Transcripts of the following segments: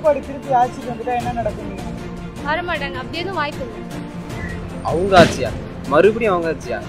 எடப்பாடி திருப்பி ஆட்சிக்கு வந்துட்டா என்ன நடக்கும் நீங்க வர மாட்டாங்க அப்படி எதுவும் வாய்ப்பு இல்லை அவங்க ஆட்சியா மறுபடியும் அவங்க ஆட்சியா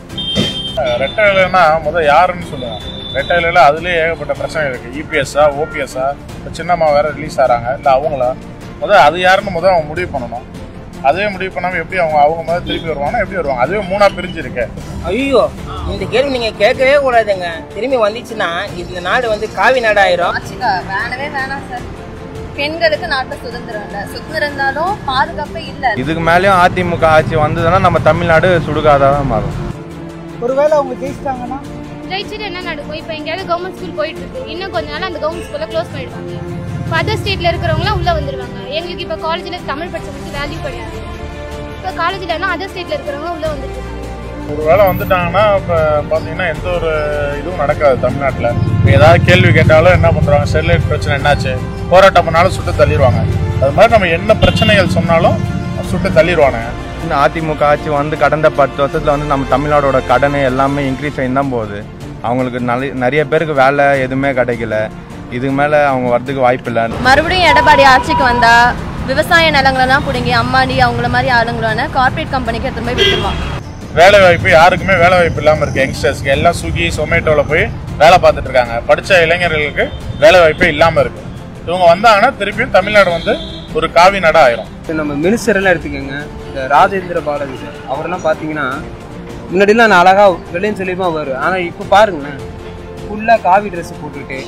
ரெட்டை இலைன்னா முதல் யாருன்னு சொல்லுவேன் ரெட்டை இலையில அதுலேயே ஏகப்பட்ட பிரச்சனை இருக்கு இபிஎஸ்ஸா ஓபிஎஸ்ஸா இப்போ சின்னம்மா வேற ரிலீஸ் ஆகிறாங்க இல்லை அவங்களா முதல் அது யாருன்னு முதல் அவங்க முடிவு பண்ணணும் அதுவே முடிவு பண்ணாமல் எப்படி அவங்க அவங்க முதல்ல திருப்பி வருவாங்கன்னா எப்படி வருவாங்க அதுவே மூணா பிரிஞ்சிருக்கு ஐயோ இந்த கேள்வி நீங்க கேட்கவே கூடாதுங்க திரும்பி வந்துச்சுன்னா இந்த நாடு வந்து காவி நாடு ஆயிரும் ஆச்சுக்கா வேணவே வேணாம் சார் பெண்களுக்கு நாட்டில் சுதந்திரம் இல்லை சுதந்திரம் இருந்தாலும் பாதுகாப்பே இல்லை இதுக்கு மேலேயும் அதிமுக ஆட்சி வந்ததுன்னா நம்ம தமிழ்நாடு சுடுகாடாக மாறும் ஒருவேளை அவங்க ஜெயிச்சிட்டாங்கன்னா ஜெயிச்சுட்டு என்ன நடக்கும் இப்போ எங்கேயாவது கவர்மெண்ட் ஸ்கூல் போயிட்டு இருக்கு இன்னும் கொஞ்ச நாள் அந்த கவர்மெண்ட் ஸ்கூலை க்ளோஸ் பண்ணிடுவாங்க இப்போ அதர் ஸ்டேட்ல இருக்கிறவங்களாம் உள்ள வந்துருவாங்க எங்களுக்கு இப்போ காலேஜில் தமிழ் படிச்சவங்களுக்கு வேல்யூ கிடையாது இப்போ காலேஜில் அதர் ஸ்டேட்ல இருக்கிறவங்க உள்ள வந்துட்டு இருக்காங்க ஒரு வேளை வந்துட்டாங்கன்னா இப்போ பார்த்தீங்கன்னா எந்த ஒரு இதுவும் நடக்காது தமிழ்நாட்டில் இப்போ ஏதாவது கேள்வி கேட்டாலும் என்ன பண்ணுறாங்க ஸ்டெர்லைட் பிரச்சனை என்னாச்சு போராட்டம் பண்ணாலும் சுட்டு தள்ளிடுவாங்க அது மாதிரி நம்ம என்ன பிரச்சனைகள் சொன்னாலும் சுட்டு தள்ளிடுவானுங்க இந்த அதிமுக ஆட்சி வந்து கடந்த பத்து வருஷத்துல வந்து நம்ம தமிழ்நாடோட கடனை எல்லாமே இன்க்ரீஸ் ஆகி தான் போகுது அவங்களுக்கு நிறைய நிறைய பேருக்கு வேலை எதுவுமே கிடைக்கல இதுக்கு மேலே அவங்க வரதுக்கு வாய்ப்பு இல்லை மறுபடியும் எடப்பாடி ஆட்சிக்கு வந்தா விவசாய நிலங்களெல்லாம் பிடுங்கி அம்மாடி அவங்கள மாதிரி ஆளுங்களான கார்ப்பரேட் கம்பெனிக்கு எடுத்து போய் விட்டுருவான் வேலை வாய்ப்பு யாருக்குமே வேலை வாய்ப்பு இல்லாமல் இருக்கு யங்ஸ்டர்ஸ்க்கு எல்லாம் ஸ்விக்கி சொமேட்டோவில் போய் வேலை பார்த்துட்டு இருக்காங்க படித்த இளைஞர்களுக்கு வேலை வாய்ப்பே இல்லாமல் இருக்கு இவங்க வந்தாங்கன்னா திருப்பியும் தமிழ்நாடு வந்து ஒரு காவி நாடா ஆயிரும் இப்போ நம்ம மினிஸ்டர் எல்லாம் எடுத்துக்கோங்க இந்த ராஜேந்திர பாலாஜி சார் அவரெல்லாம் பார்த்தீங்கன்னா முன்னாடிலாம் நான் அழகா வெளியும் சொல்லியுமா வரும் ஆனால் இப்போ பாருங்களேன் ஃபுல்லாக காவி ட்ரெஸ் போட்டுக்கிட்டு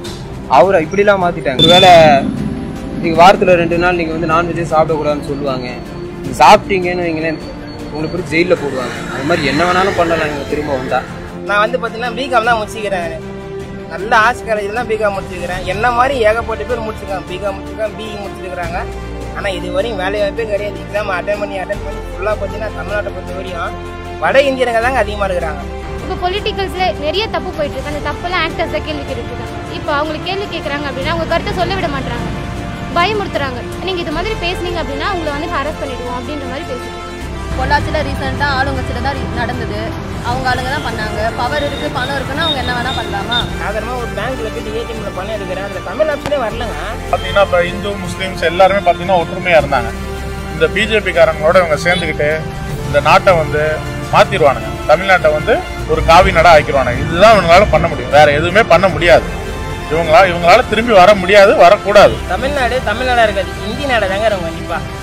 அவரை இப்படிலாம் மாற்றிட்டாங்க ஒருவேளை நீங்கள் வாரத்தில் ரெண்டு நாள் நீங்கள் வந்து நான்வெஜ்ஜே சாப்பிடக்கூடாதுன்னு சொல்லுவாங்க நீங்கள் சாப்பிட்டீங்கன்னு வைங்களேன் உங்களை பிடிச்சி ஜெயிலில் போடுவாங்க அது மாதிரி என்ன வேணாலும் பண்ணலாம் நீங்கள் திரும்ப வந்தா நான் வந்து பார்த்தீங்கன்னா பிகாம் தான் முடிச்சுக்கிறேன் நல்ல ஆர்ட்ஸ் காலேஜில் தான் பிகாம் முடிச்சிருக்கிறேன் என்ன மாதிரி ஏகப்பட்ட பேர் முடிச்சிருக்காங்க பிகாம் முடிச்சிருக்காங்க பிஇ முடிச்சிருக்கிறாங்க ஆனால் இது வரையும் வேலை வாய்ப்பே கிடையாது எக்ஸாம் அட்டன் பண்ணி அட்டன் பண்ணி ஃபுல்லாக பார்த்தீங்கன்னா தமிழ்நாட்டை பொறுத்த வரையும் வட இந்தியர்கள் தாங்க அதிகமாக இருக்கிறாங்க இப்போ பொலிட்டிக்கல்ஸ்ல நிறைய தப்பு போயிட்டு இருக்கு அந்த தப்பெல்லாம் ஆக்டர்ஸ் தான் கேள்வி கேட்டுட்டு இருக்காங்க இப்போ அவங்களுக்கு கேள்வி கேட்குறாங்க அப்படின்னா அவங்க கருத்தை சொல்ல விட மாட்டாங்க பயமுறுத்துறாங்க நீங்க இது மாதிரி பேசுனீங்க அப்படின்னா உங்களை வந்து ஹராஸ் பண்ணிடுவோம் அப்படின்ற மாதிரி பேசுறாங்க பொள்ளாச்சியில் ரீசெண்டாக ஆளுங்கட்சியில் தான் நடந்தது அவங்க ஆளுங்க தான் பண்ணாங்க பவர் இருக்கு பணம் இருக்குன்னா அவங்க என்ன வேணா பண்ணலாமா சாதாரணமாக ஒரு பேங்க்ல போயிட்டு ஏடிஎம்ல பணம் எடுக்கிறேன் அதில் தமிழ் ஆப்ஷனே வரலங்க பார்த்தீங்கன்னா இப்போ இந்து முஸ்லீம்ஸ் எல்லாருமே பார்த்தீங்கன்னா ஒற்றுமையாக இருந்தாங்க இந்த பிஜேபி காரங்களோட இவங்க சேர்ந்துக்கிட்டு இந்த நாட்டை வந்து மாத்திடுவானுங்க தமிழ்நாட்டை வந்து ஒரு காவி நாடா ஆக்கிடுவானுங்க இதுதான் இவங்களால பண்ண முடியும் வேற எதுவுமே பண்ண முடியாது இவங்களால இவங்களால திரும்பி வர முடியாது வரக்கூடாது தமிழ்நாடு தமிழ்நாடா இருக்காது இந்தி நாடு தாங்க இருக்கும் கண்டிப்பாக